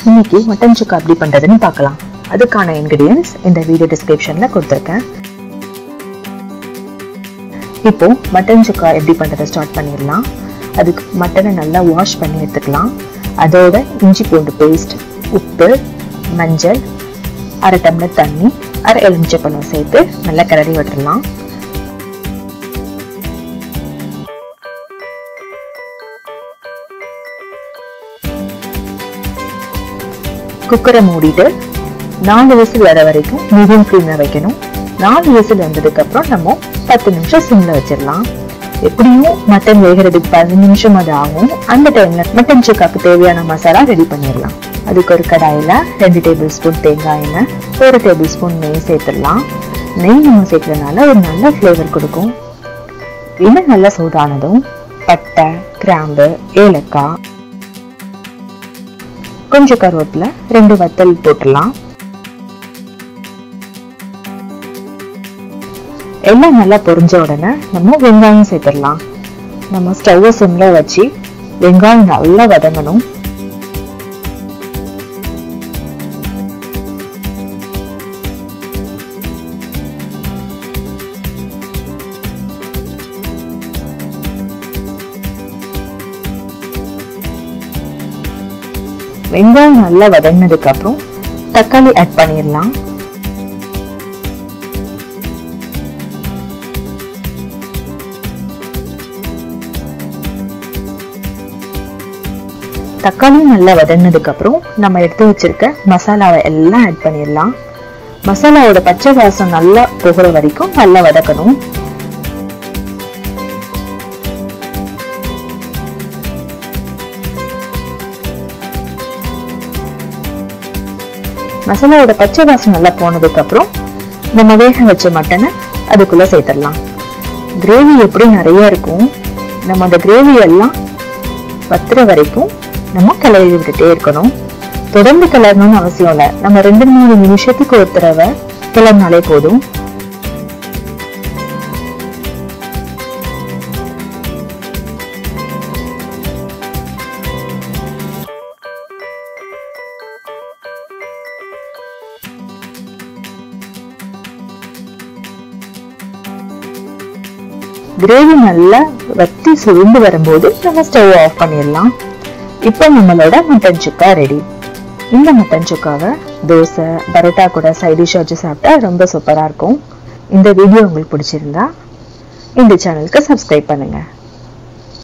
இன்னைக்கு மட்டன் சுக்கா எப்படி பண்றதுன்னு பார்க்கலாம் அதுக்கான இன்கிரியன்ஸ் இந்த வீடியோ டிஸ்கிரிப்ஷன்ல கொடுத்துருக்கேன் இப்போ மட்டன் சுக்கா எப்படி பண்றதை ஸ்டார்ட் பண்ணிடலாம் அதுக்கு மட்டனை நல்லா வாஷ் பண்ணி எடுத்துக்கலாம் அதோட இஞ்சி பூண்டு பேஸ்ட் உப்பு மஞ்சள் அரை டம்ளர் தண்ணி அரை எலுமிச்சப்பழம் சேர்த்து நல்லா கிளறி விட்டுறலாம் குக்கரை மூடிட்டு நாலு விசில் வர வரைக்கும் மீடியம் ஃப்ளேம்ல வைக்கணும் நாலு விசில் வந்ததுக்கு அப்புறம் நம்ம பத்து நிமிஷம் சிம்ல வச்சிடலாம் எப்படியும் மட்டன் வேகிறதுக்கு பதினஞ்சு நிமிஷம் அது ஆகும் அந்த டைம்ல மட்டன் சுக்காக்கு தேவையான மசாலா ரெடி பண்ணிடலாம் அதுக்கு ஒரு கடாயில ரெண்டு டேபிள் ஸ்பூன் தேங்காய் எண்ணெய் ஒரு டேபிள் ஸ்பூன் நெய் சேர்த்துடலாம் நெய் நம்ம சேர்க்கறதுனால ஒரு நல்ல ஃப்ளேவர் கொடுக்கும் எண்ணெய் நல்லா சூடானதும் பட்டை கிராம்பு ஏலக்காய் கொஞ்சம் கருவேப்பிலை ரெண்டு வத்தல் போட்டுடலாம் எல்லாம் நல்லா பொரிஞ்ச உடனே நம்ம வெங்காயம் சேர்த்துடலாம் நம்ம ஸ்டவ்வை சிம்ல வச்சு வெங்காயம் நல்லா வதங்கணும் வெங்காயம் நல்லா வதங்கினதுக்கு அப்புறம் தக்காளி ஆட் பண்ணிடலாம் தக்காளி நல்லா வதங்கினதுக்கு அப்புறம் நம்ம எடுத்து வச்சிருக்க மசாலாவை எல்லாம் ஆட் பண்ணிடலாம் மசாலாவோட பச்சை வாசம் நல்லா போகிற வரைக்கும் நல்லா வதக்கணும் மசாலாவோட பச்சை வாசம் நல்லா போனதுக்கு அப்புறம் நம்ம வேக வச்ச மட்டனை அதுக்குள்ள சேர்த்துடலாம் கிரேவி எப்படி நிறைய இருக்கும் நம்ம அந்த கிரேவி எல்லாம் வத்துற வரைக்கும் நம்ம கிளறி விட்டுட்டே இருக்கணும் தொடர்ந்து கிளறணும்னு அவசியம் இல்லை நம்ம ரெண்டு மூணு நிமிஷத்துக்கு ஒரு தடவை கிளறினாலே போதும் கிரேவி நல்லா வத்தி சுருண்டு வரும்போது நம்ம ஸ்டவ் ஆஃப் பண்ணிடலாம் இப்போ நம்மளோட மட்டன் சுக்கா ரெடி இந்த மட்டன் சுக்காவை தோசை பரோட்டா கூட சைட் டிஷ் வச்சு சாப்பிட்டா ரொம்ப சூப்பராக இருக்கும் இந்த வீடியோ உங்களுக்கு பிடிச்சிருந்தா இந்த சேனலுக்கு சப்ஸ்கிரைப் பண்ணுங்கள்